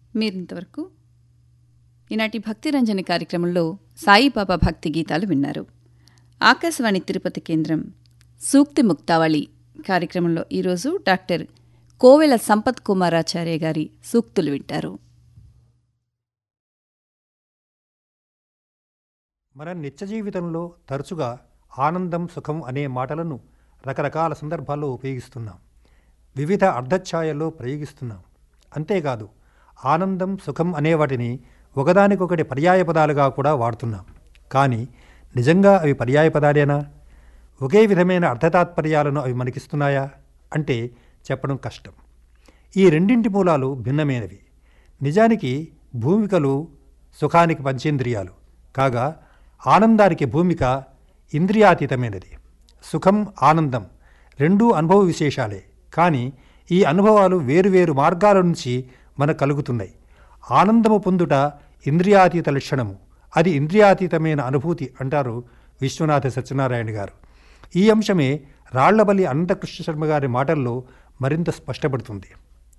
మీరింతవరకు ఈనాటి భక్తి రంజని కార్యక్రమంలో సాయిబాబా భక్తి గీతాలు విన్నారు ఆకాశవాణి తిరుపతి కేంద్రం సూక్తి ముక్తావళి కార్యక్రమంలో ఈరోజు డాక్టర్ కోవెల సంపత్ కుమారాచార్య గారి సూక్తులు వింటారు మన నిత్య జీవితంలో తరచుగా ఆనందం సుఖం అనే మాటలను రకరకాల సందర్భాల్లో ఉపయోగిస్తున్నాం వివిధ అర్ధఛాయల్లో ప్రయోగిస్తున్నాం అంతేకాదు ఆనందం సుఖం అనే వాటిని ఒకదానికొకటి పర్యాయ పదాలుగా కూడా వాడుతున్నాం కానీ నిజంగా అవి పర్యాయ పదాలేనా ఒకే విధమైన అర్థతాత్పర్యాలను అవి మనకిస్తున్నాయా అంటే చెప్పడం కష్టం ఈ రెండింటి మూలాలు భిన్నమైనవి నిజానికి భూమికలు సుఖానికి పంచేంద్రియాలు కాగా ఆనందానికి భూమిక ఇంద్రియాతీతమైనది సుఖం ఆనందం రెండూ అనుభవ విశేషాలే కానీ ఈ అనుభవాలు వేరువేరు మార్గాల నుంచి మనకు కలుగుతున్నాయి ఆనందము పొందుట ఇంద్రియాతీత లక్షణము అది ఇంద్రియాతీతమైన అనుభూతి అంటారు విశ్వనాథ సత్యనారాయణ గారు ఈ అంశమే రాళ్లబల్లి అనంతకృష్ణ శర్మ గారి మాటల్లో మరింత స్పష్టపడుతుంది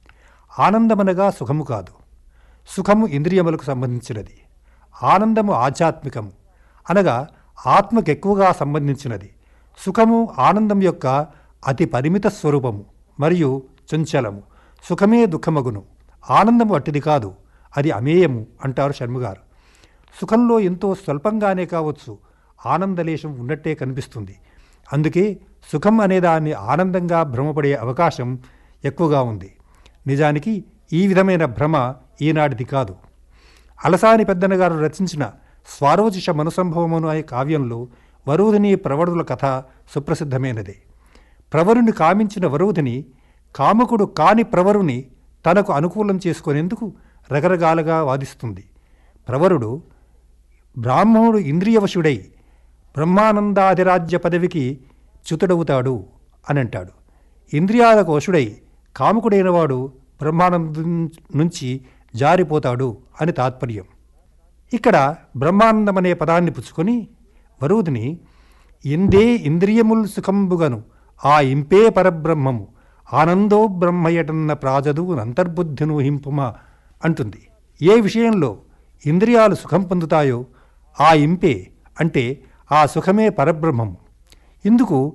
ఆనందమనగా సుఖము కాదు సుఖము ఇంద్రియములకు సంబంధించినది ఆనందము ఆధ్యాత్మికము అనగా ఆత్మకు ఎక్కువగా సంబంధించినది సుఖము ఆనందం యొక్క అతి పరిమిత స్వరూపము మరియు చంచలము సుఖమే దుఃఖమగును ఆనందము అట్టిది కాదు అది అమేయము అంటారు శర్మగారు సుఖంలో ఎంతో స్వల్పంగానే కావచ్చు ఆనందలేశం ఉన్నట్టే కనిపిస్తుంది అందుకే సుఖం అనేదాన్ని ఆనందంగా భ్రమపడే అవకాశం ఎక్కువగా ఉంది నిజానికి ఈ విధమైన భ్రమ ఈనాటిది కాదు అలసాని పెద్దనగారు రచించిన స్వారోచిష మనుసంభవమును అనే కావ్యంలో వరువుధిని ప్రవరుల కథ సుప్రసిద్ధమైనదే ప్రవరుని కామించిన వరువుధిని కాముకుడు కాని ప్రవరుని తనకు అనుకూలం చేసుకునేందుకు రకరకాలుగా వాదిస్తుంది ప్రవరుడు బ్రాహ్మణుడు ఇంద్రియవశుడై బ్రహ్మానందాధిరాజ్య పదవికి చ్యుతుడవుతాడు అని అంటాడు ఇంద్రియాలకు వశుడై కాముకుడైనవాడు బ్రహ్మానందం నుంచి జారిపోతాడు అని తాత్పర్యం ఇక్కడ బ్రహ్మానందం అనే పదాన్ని పుచ్చుకొని వరువుదిని ఇందే ఇంద్రియముల్ సుఖంబుగను ఆ ఇంపే పరబ్రహ్మము ఆనందో బ్రహ్మయటన్న ప్రాజదు అంతర్బుద్ధిను హింపుమ అంటుంది ఏ విషయంలో ఇంద్రియాలు సుఖం పొందుతాయో ఆ ఇంపే అంటే ఆ సుఖమే పరబ్రహ్మము ఇందుకు